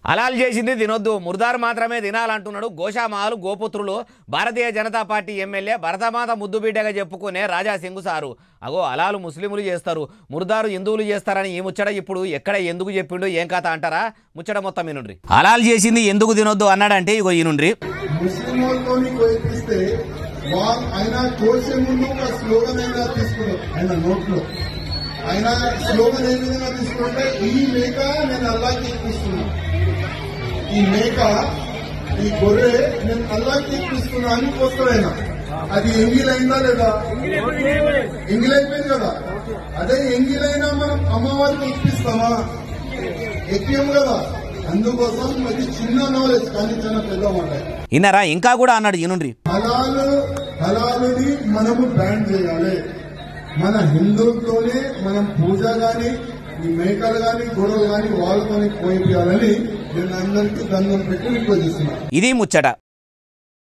హలాల్ చేసింది తినొద్దు ముర్దార్ మాత్రమే తినాలంటున్నాడు గోషామాలు గోపుత్రులు భారతీయ జనతా పార్టీ ఎమ్మెల్యే భరతమాత ముద్దు బిడ్డగా చెప్పుకునే రాజా సింగు సారు అగో అలాలు ముస్లింలు చేస్తారు ముర్దారు హిందువులు చేస్తారని ఈ ముచ్చట ఇప్పుడు ఎక్కడ ఎందుకు చెప్పిండు ఏం కథ అంటారా ముచ్చట మొత్తం ఈనుండ్రి హలాల్ చేసింది ఎందుకు తినొద్దు అన్నాడంటే ఇగో ఈనుండ్రి ముస్లిం వాళ్ళతోని కోయిపిస్తే వాళ్ళు ఆయన కోసే ముందు ఒక స్లోగన్ అయినా తీసుకున్నారు ఆయన నోట్లో ఆయన స్లోగన్ ఏ విధంగా తీసుకుంటే ఈ మేక నేను అల్లాకి ఇప్పిస్తున్నా ఈ మేక ఈ గొర్రె నేను అల్లాకి ఇప్పిస్తున్నా అని పోస్తాడు ఆయన అది ఎంగిలైందా లేదా ఎంగిలైపోయింది కదా అదే ఎంగిలైనా మనం అమ్మవారికి ఇప్పిస్తామా ఎక్కియం కదా అందుకోసం అది చిన్న నాలెడ్జ్ కానీ చాలా పెద్ద మాట ఇన్నారా ఇంకా కూడా అన్నాడు ఈనుండ్రి హలాలు హలాలుని మనము బ్యాన్ చేయాలి మన హిందువులతోనే మనం పూజ గాని ఈ మేకలు గాని గొడవలు గాని వాళ్ళతోనే పోయిపోయాలని నేను అందరికీ దండం పెట్టి రిక్వెస్ట్ చేస్తున్నాను ఇది ముచ్చట